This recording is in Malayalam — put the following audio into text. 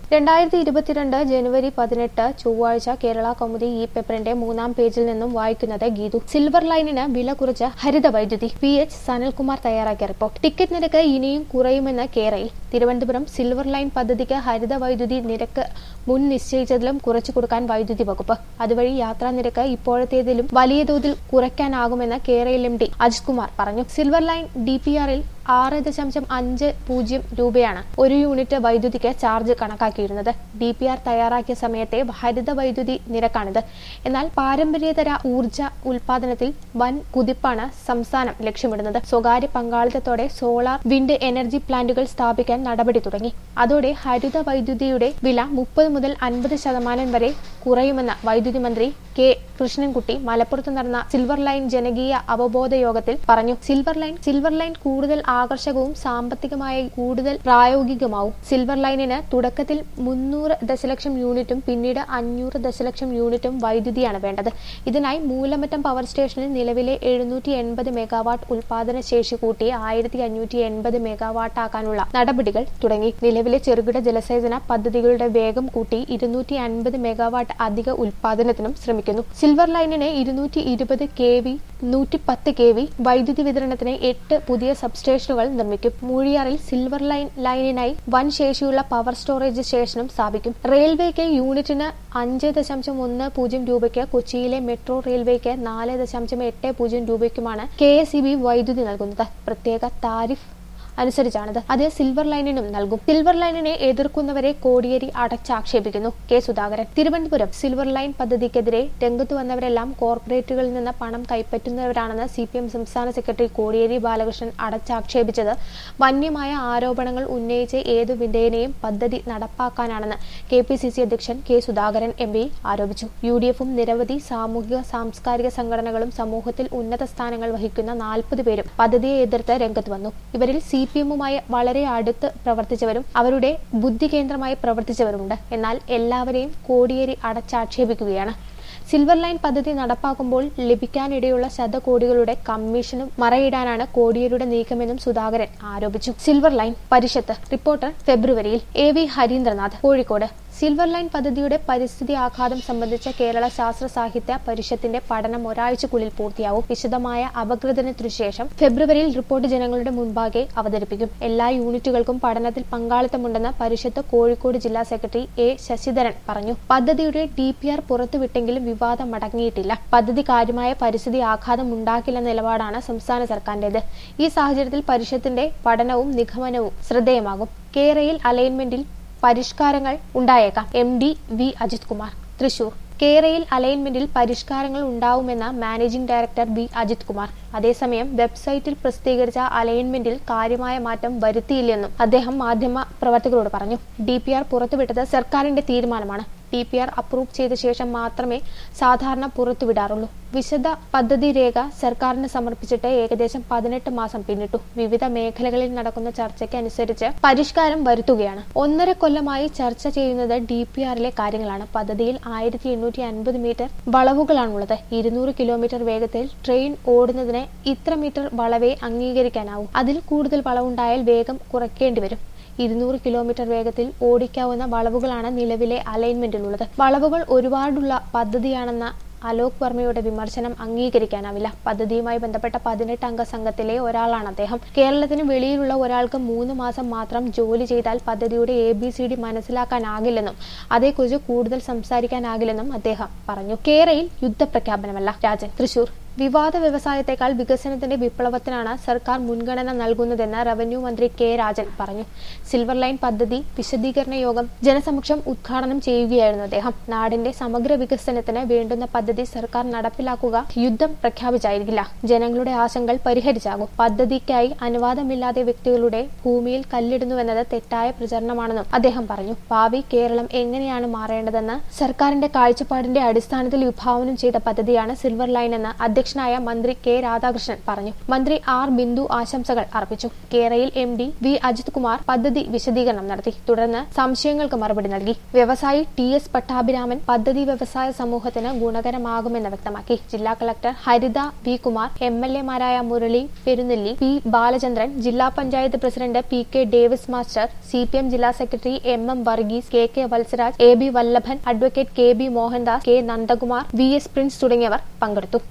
രണ്ടായിരത്തി ഇരുപത്തിരണ്ട് ജനുവരി പതിനെട്ട് ചൊവ്വാഴ്ച കേരള കൗമുദി ഈ പേപ്പറിന്റെ മൂന്നാം പേജിൽ നിന്നും വായിക്കുന്നത് ഗീതു സിൽവർ ലൈനിന് വില കുറച്ച് ഹരിത വൈദ്യുതി പി എച്ച് സനൽകുമാർ തയ്യാറാക്കിയ റിപ്പോർട്ട് ടിക്കറ്റ് നിരക്ക് ഇനിയും കുറയുമെന്ന് കേരയിൽ തിരുവനന്തപുരം സിൽവർ ലൈൻ പദ്ധതിക്ക് ഹരിത വൈദ്യുതി നിരക്ക് മുൻ നിശ്ചയിച്ചതിലും കുറച്ചു കൊടുക്കാൻ വൈദ്യുതി വകുപ്പ് അതുവഴി യാത്രാ നിരക്ക് ഇപ്പോഴത്തേതിലും വലിയ തോതിൽ കുറയ്ക്കാനാകുമെന്ന് കേരയിൽ എം ഡി അജിത് കുമാർ പറഞ്ഞു സിൽവർ ലൈൻ ഡി പി ആറിൽ ആറ് ദശാംശം അഞ്ച് പൂജ്യം രൂപയാണ് ഒരു യൂണിറ്റ് വൈദ്യുതിക്ക് ചാർജ് കണക്കാക്കിയിരുന്നത് ഡി പി ആർ തയ്യാറാക്കിയ സമയത്തെ ഹരിത വൈദ്യുതി നിരക്കാണിത് എന്നാൽ പാരമ്പര്യേതര ഊർജ ഉൽപാദനത്തിൽ വൻ കുതിപ്പാണ് സംസ്ഥാനം ലക്ഷ്യമിടുന്നത് സ്വകാര്യ പങ്കാളിത്തത്തോടെ സോളാർ വിൻഡ് എനർജി പ്ലാന്റുകൾ സ്ഥാപിക്കാൻ നടപടി തുടങ്ങി അതോടെ ഹരിത വൈദ്യുതിയുടെ വില മുപ്പത് മുതൽ അൻപത് ശതമാനം വരെ കുറയുമെന്ന് വൈദ്യുതി മന്ത്രി കെ കൃഷ്ണൻകുട്ടി മലപ്പുറത്ത് നടന്ന സിൽവർ ലൈൻ ജനകീയ അവബോധ യോഗത്തിൽ പറഞ്ഞു സിൽവർ ലൈൻ സിൽവർ ലൈൻ കൂടുതൽ ആകർഷകവും സാമ്പത്തികമായി കൂടുതൽ പ്രായോഗികമാവും സിൽവർ ലൈനിന് തുടക്കത്തിൽ മുന്നൂറ് ദശലക്ഷം യൂണിറ്റും പിന്നീട് അഞ്ഞൂറ് ദശലക്ഷം യൂണിറ്റും വൈദ്യുതിയാണ് വേണ്ടത് ഇതിനായി മൂലമറ്റം പവർ സ്റ്റേഷനിൽ നിലവിലെ എഴുന്നൂറ്റി എൺപത് മെഗാവാട്ട് ഉൽപാദന ശേഷി കൂട്ടി ആയിരത്തി അഞ്ഞൂറ്റി എൺപത് മെഗാവാട്ട് ആക്കാനുള്ള നടപടികൾ തുടങ്ങി നിലവിലെ ചെറുകിട ജലസേചന പദ്ധതികളുടെ വേഗം കൂട്ടി ഇരുന്നൂറ്റി അൻപത് മെഗാവാട്ട് അധിക ഉൽപാദനത്തിനും ശ്രമിക്കുന്നു സിൽവർ ലൈനിന് ഇരുന്നൂറ്റി ഇരുപത് കെ വി നൂറ്റി പത്ത് കെ വി വൈദ്യുതി വിതരണത്തിന് എട്ട് പുതിയ സബ്സ്റ്റേഷനുകൾ നിർമ്മിക്കും മൂഴിയാറിൽ സിൽവർ ലൈൻ ലൈനിനായി വൻ ശേഷിയുള്ള പവർ സ്റ്റോറേജ് സ്റ്റേഷനും സ്ഥാപിക്കും റെയിൽവേക്ക് യൂണിറ്റിന് അഞ്ച് ദശാംശം ഒന്ന് പൂജ്യം രൂപയ്ക്ക് കൊച്ചിയിലെ മെട്രോ റെയിൽവേക്ക് നാല് ദശാംശം എട്ട് പൂജ്യം രൂപയ്ക്കുമാണ് കെ എസ് ഇ ബി വൈദ്യുതി നൽകുന്നത് പ്രത്യേക താരിഫ് അനുസരിച്ചാണിത് അത് സിൽവർ ലൈനിനും നൽകും സിൽവർ ലൈനിനെ എതിർക്കുന്നവരെ കോടിയേരി അടച്ചാക്ഷേപിക്കുന്നു K Sudhakaran Thiruvananthapuram silver line പദ്ധതിക്കെതിരെ രംഗത്ത് വന്നവരെല്ലാം കോർപ്പറേറ്റുകളിൽ നിന്ന് പണം കൈപ്പറ്റുന്നവരാണെന്ന് സി പി എം സംസ്ഥാന സെക്രട്ടറി കോടിയേരി ബാലകൃഷ്ണൻ അടച്ചാക്ഷേപിച്ചത് വന്യമായ ആരോപണങ്ങൾ ഉന്നയിച്ച് ഏതു വിധേയനെയും പദ്ധതി നടപ്പാക്കാനാണെന്ന് കെ പി സി സി അധ്യക്ഷൻ കെ സുധാകരൻ എം പി ആരോപിച്ചു യു ഡി എഫും നിരവധി സാമൂഹിക സാംസ്കാരിക സംഘടനകളും സമൂഹത്തിൽ ഉന്നത സ്ഥാനങ്ങൾ വഹിക്കുന്ന നാൽപ്പത് പേരും പദ്ധതിയെ എതിർത്ത് രംഗത്ത് വന്നു ഇവരിൽ സി പി എമ്മുമായി വളരെ അടുത്ത് പ്രവർത്തിച്ചവരും അവരുടെ ബുദ്ധി കേന്ദ്രമായി പ്രവർത്തിച്ചവരുമുണ്ട് എന്നാൽ എല്ലാവരെയും കോടിയേരി അടച്ചാക്ഷേപിക്കുകയാണ് സിൽവർ ലൈൻ പദ്ധതി നടപ്പാക്കുമ്പോൾ ലഭിക്കാനിടയുള്ള ശതകോടികളുടെ കമ്മീഷനും മറയിടാനാണ് കോടിയേരിയുടെ നീക്കമെന്നും സുധാകരൻ ആരോപിച്ചു സിൽവർ ലൈൻ പരിഷത്ത് റിപ്പോർട്ടർ ഫെബ്രുവരിയിൽ A V Harindranath Kozhikode silver line പദ്ധതിയുടെ പരിസ്ഥിതി ആഘാതം സംബന്ധിച്ച കേരള ശാസ്ത്ര സാഹിത്യ പരിഷത്തിന്റെ പഠനം ഒരാഴ്ചക്കുള്ളിൽ പൂർത്തിയാവും വിശദമായ അപഗ്രഥനത്തിനു ശേഷം ഫെബ്രുവരിയിൽ റിപ്പോർട്ട് ജനങ്ങളുടെ മുൻപാകെ അവതരിപ്പിക്കും എല്ലാ യൂണിറ്റുകൾക്കും പഠനത്തിൽ പങ്കാളിത്തമുണ്ടെന്ന് പരിഷത്ത് കോഴിക്കോട് ജില്ലാ സെക്രട്ടറി എ ശശിധരൻ പറഞ്ഞു പദ്ധതിയുടെ ഡി പി ആർ പുറത്തുവിട്ടെങ്കിലും വിവാദം മടങ്ങിയിട്ടില്ല പദ്ധതി കാര്യമായ പരിസ്ഥിതി ആഘാതം ഉണ്ടാക്കില്ലെന്ന നിലപാടാണ് സംസ്ഥാന സർക്കാരിന്റേത് ഈ സാഹചര്യത്തിൽ പരിഷത്തിന്റെ പഠനവും നിഗമനവും ശ്രദ്ധേയമാകും കേരയിൽ അലൈൻമെന്റിൽ പരിഷ്കാരങ്ങൾ ഉണ്ടായേക്കാം M D V Ajith Kumar Thrissur കേരയിൽ അലൈൻമെന്റിൽ പരിഷ്കാരങ്ങൾ ഉണ്ടാവുമെന്ന managing director B Ajith Kumar അതേസമയം വെബ്സൈറ്റിൽ പ്രസിദ്ധീകരിച്ച അലൈൻമെന്റിൽ കാര്യമായ മാറ്റം വരുത്തിയില്ലെന്നും അദ്ദേഹം മാധ്യമ പ്രവർത്തകരോട് പറഞ്ഞു ഡി പി ആർ പുറത്തുവിട്ടത് സർക്കാരിന്റെ തീരുമാനമാണ് ഡി പി ആർ അപ്രൂവ് ചെയ്ത ശേഷം മാത്രമേ സാധാരണ പുറത്തുവിടാറുള്ളൂ വിശദ പദ്ധതി രേഖ സർക്കാരിന് സമർപ്പിച്ചിട്ട് ഏകദേശം പതിനെട്ട് മാസം പിന്നിട്ടു വിവിധ മേഖലകളിൽ നടക്കുന്ന ചർച്ചയ്ക്ക് അനുസരിച്ച് പരിഷ്കാരം വരുത്തുകയാണ് ഒന്നര കൊല്ലമായി ചർച്ച ചെയ്യുന്നത് ഡി പി ആറിലെ കാര്യങ്ങളാണ് പദ്ധതിയിൽ ആയിരത്തി എണ്ണൂറ്റി അൻപത് മീറ്റർ വളവുകളാണുള്ളത് ഇരുന്നൂറ് കിലോമീറ്റർ വേഗത്തിൽ ട്രെയിൻ ഓടുന്നതിന് ഇത്ര മീറ്റർ വളവേ അംഗീകരിക്കാനാവൂ അതിൽ കൂടുതൽ വളവുണ്ടായാൽ വേഗം കുറയ്ക്കേണ്ടി വരും ഇരുന്നൂറ് കിലോമീറ്റർ വേഗത്തിൽ ഓടിക്കാവുന്ന വളവുകളാണ് നിലവിലെ അലൈൻമെന്റിലുള്ളത് വളവുകൾ ഒരുപാടുള്ള പദ്ധതിയാണെന്ന അലോക് വർമ്മയുടെ വിമർശനം അംഗീകരിക്കാനാവില്ല പദ്ധതിയുമായി ബന്ധപ്പെട്ട പതിനെട്ട് അംഗ സംഘത്തിലെ ഒരാളാണ് അദ്ദേഹം കേരളത്തിന് വെളിയിലുള്ള ഒരാൾക്ക് മൂന്ന് മാസം മാത്രം ജോലി ചെയ്താൽ പദ്ധതിയുടെ എ ബി സി ഡി മനസ്സിലാക്കാനാകില്ലെന്നും അതേക്കുറിച്ച് കൂടുതൽ സംസാരിക്കാനാകില്ലെന്നും അദ്ദേഹം പറഞ്ഞു കേരയിൽ യുദ്ധപ്രഖ്യാപനമല്ല രാജൻ തൃശൂർ വിവാദ വ്യവസായത്തെക്കാൾ വികസനത്തിന്റെ വിപ്ലവത്തിനാണ് സർക്കാർ മുൻഗണന നൽകുന്നതെന്ന് റവന്യൂ മന്ത്രി കെ രാജൻ പറഞ്ഞു സിൽവർ ലൈൻ പദ്ധതി വിശദീകരണ യോഗം ജനസമക്ഷം ഉദ്ഘാടനം ചെയ്യുകയായിരുന്നു അദ്ദേഹം നാടിന്റെ സമഗ്ര വികസനത്തിന് വേണ്ടുന്ന പദ്ധതി സർക്കാർ നടപ്പിലാക്കുക യുദ്ധം പ്രഖ്യാപിച്ചായിരിക്കില്ല ജനങ്ങളുടെ ആശങ്കകൾ പരിഹരിച്ചാകും പദ്ധതിക്കായി അനുവാദമില്ലാതെ വ്യക്തികളുടെ ഭൂമിയിൽ കല്ലിടുന്നുവെന്നത് തെറ്റായ പ്രചരണമാണെന്നും അദ്ദേഹം പറഞ്ഞു ഭാവി കേരളം എങ്ങനെയാണ് മാറേണ്ടതെന്ന് സർക്കാരിന്റെ കാഴ്ചപ്പാടിന്റെ അടിസ്ഥാനത്തിൽ വിഭാവനം ചെയ്ത പദ്ധതിയാണ് സിൽവർ ലൈൻ എന്ന് അദ്ദേഹം അധ്യക്ഷനായ മന്ത്രി കെ രാധാകൃഷ്ണൻ പറഞ്ഞു മന്ത്രി ആർ ബിന്ദു ആശംസകൾ അർപ്പിച്ചു കേരയിൽ M D V Ajith Kumar പദ്ധതി വിശദീകരണം നടത്തി തുടർന്ന് സംശയങ്ങൾക്ക് മറുപടി നൽകി വ്യവസായി ടി എസ് പട്ടാഭിരാമൻ പദ്ധതി വ്യവസായ സമൂഹത്തിന് ഗുണകരമാകുമെന്ന് വ്യക്തമാക്കി ജില്ലാ collector Haritha V Kumar M L എമാരായ മുരളി പെരുന്നെല്ലി പി ബാലചന്ദ്രൻ ജില്ലാ panchayat president P K Davis master C P M ജില്ലാ secretary M M Varghese K K Vatsaraj A B Vallabhan advocate K B Mohandas K Nandakumar V S Prince തുടങ്ങിയവർ പങ്കെടുത്തു